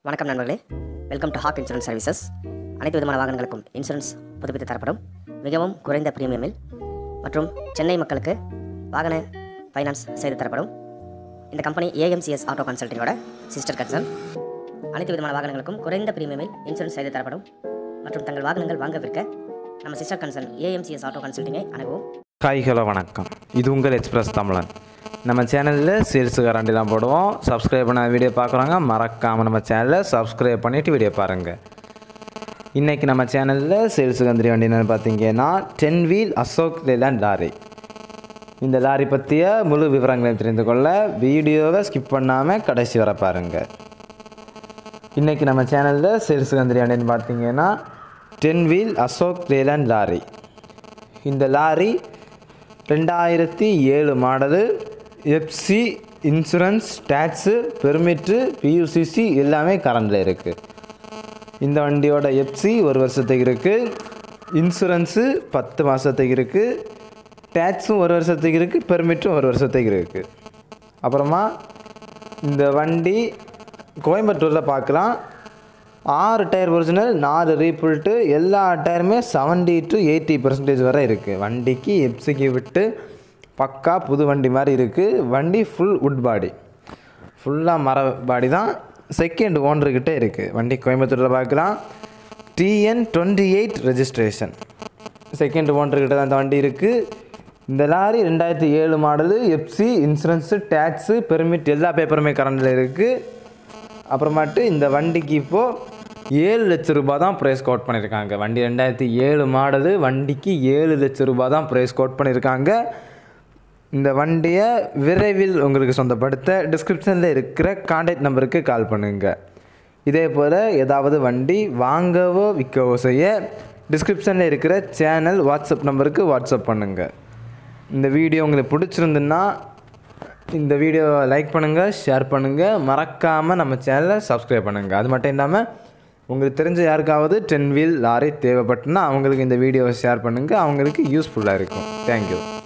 வணக்கம் நண்பர்களே welcome to Hawk insurance services அனைத்து விதமான வாகனங்களுக்கும் இன்சூரன்ஸ் புதுப்பித்து தரப்படும் மிகவும் குறைந்த பிரீமியமில் மற்றும் சென்னை மக்களுக்கு வாகன ஃபைனான்ஸ் செய்து தரப்படும் இந்த கம்பெனி ஏஎம்சிஎஸ் ஆட்டோ கன்சல்ட்டிங்கோட சிஸ்டர் கன்சர்ன் அனைத்து விதமான வாகனங்களுக்கும் குறைந்த பிரீமியமில் இன்சூரன்ஸ் செய்து தரப்படும் மற்றும் தங்கள் வாகனங்கள் வாங்க விற்க நம்ம சிஸ்டர் கன்சர்ன் ஏஎம்சிஎஸ் ஆட்டோ கன்சல்ட்டிங்கை அணுகவும் ஹாய் ஹலோ வணக்கம் இது உங்கள் எக்ஸ்பிரஸ் தமிழன் நம்ம சேனலில் சேல்ஸு கரண்டி தான் போடுவோம் சப்ஸ்கிரைப் பண்ண வீடியோ பார்க்குறவங்க மறக்காமல் நம்ம சேனலை சப்ஸ்கிரைப் பண்ணிவிட்டு வீடியோ பாருங்கள் இன்றைக்கி நம்ம சேனலில் சேல்ஸு கந்திரி வண்டி என்னென்னு பார்த்தீங்கன்னா ten wheel Ashok Leyland lorry இந்த லாரி பற்றிய முழு விவரங்களை தெரிந்து கொள்ள வீடியோவை ஸ்கிப் பண்ணாமல் கடைசி வர பாருங்கள் இன்றைக்கி நம்ம சேனலில் சேல்ஸு கந்திரி வண்டின்னு பார்த்தீங்கன்னா ten wheel Ashok Leyland lorry இந்த லாரி ரெண்டாயிரத்தி ஏழு model FC insurance tax permit PUCC எல்லாமே கரண்டில் இருக்குது இந்த வண்டியோட எஃப்சி ஒரு வருஷத்துக்கு இருக்குது இன்சூரன்ஸு பத்து மாதத்துக்கு இருக்குது டேக்ஸும் ஒரு வருஷத்துக்கு இருக்குது பெர்மிட்டும் ஒரு வருஷத்துக்கு இருக்குது அப்புறமா இந்த வண்டி கோயம்புத்தூரில் பார்க்கலாம் ஆறு டயர் ஒரிஜினல் நாலு ரீபில்ட்டு எல்லா டயருமே செவன்டி டு எயிட்டி பர்சன்டேஜ் வரை இருக்குது வண்டிக்கு எப்சிக்கு விட்டு பக்கா புது வண்டி மாதிரி இருக்குது வண்டி ஃபுல் உட் பாடி ஃபுல்லாக மர பாடி தான் செகண்ட் ஓனர்கிட்ட இருக்குது வண்டி கோயம்புத்தூரில் பார்க்கலாம் TN twenty eight registration second ஓனர்கிட்ட தான் இந்த வண்டி இருக்குது இந்த லாரி ரெண்டாயிரத்தி ஏழு model FC insurance tax permit எல்லா பேப்பருமே கரண்டில் இருக்குது அப்புறமாட்டு இந்த வண்டிக்கு இப்போது ஏழு லட்ச ரூபாய் தான் ப்ரைஸ் கோட் பண்ணியிருக்காங்க வண்டி ரெண்டாயிரத்தி ஏழு மாடலு வண்டிக்கு ஏழு லட்ச ரூபாய் தான் ப்ரைஸ் கோட் பண்ணியிருக்காங்க இந்த வண்டியை விரைவில் உங்களுக்கு சொந்தப்படுத்த டிஸ்கிரிப்ஷனில் இருக்கிற காண்டாக்ட் நம்பருக்கு கால் பண்ணுங்கள் இதே போல் ஏதாவது வண்டி வாங்கவோ விற்கவோ செய்ய டிஸ்கிரிப்ஷனில் இருக்கிற சேனல் வாட்ஸ்அப் நம்பருக்கு வாட்ஸ்அப் பண்ணுங்கள் இந்த வீடியோ உங்களுக்கு பிடிச்சிருந்துன்னா இந்த வீடியோவை லைக் பண்ணுங்கள் ஷேர் பண்ணுங்கள் மறக்காமல் நம்ம சேனலை சப்ஸ்கிரைப் பண்ணுங்கள் அது மட்டும் இல்லாமல் உங்களுக்கு தெரிஞ்ச யாருக்காவது டென் வீல் லாரி தேவைப்பட்டுனா அவங்களுக்கு இந்த வீடியோவை ஷேர் பண்ணுங்கள் அவங்களுக்கு யூஸ்ஃபுல்லாக இருக்கும் தேங்க்யூ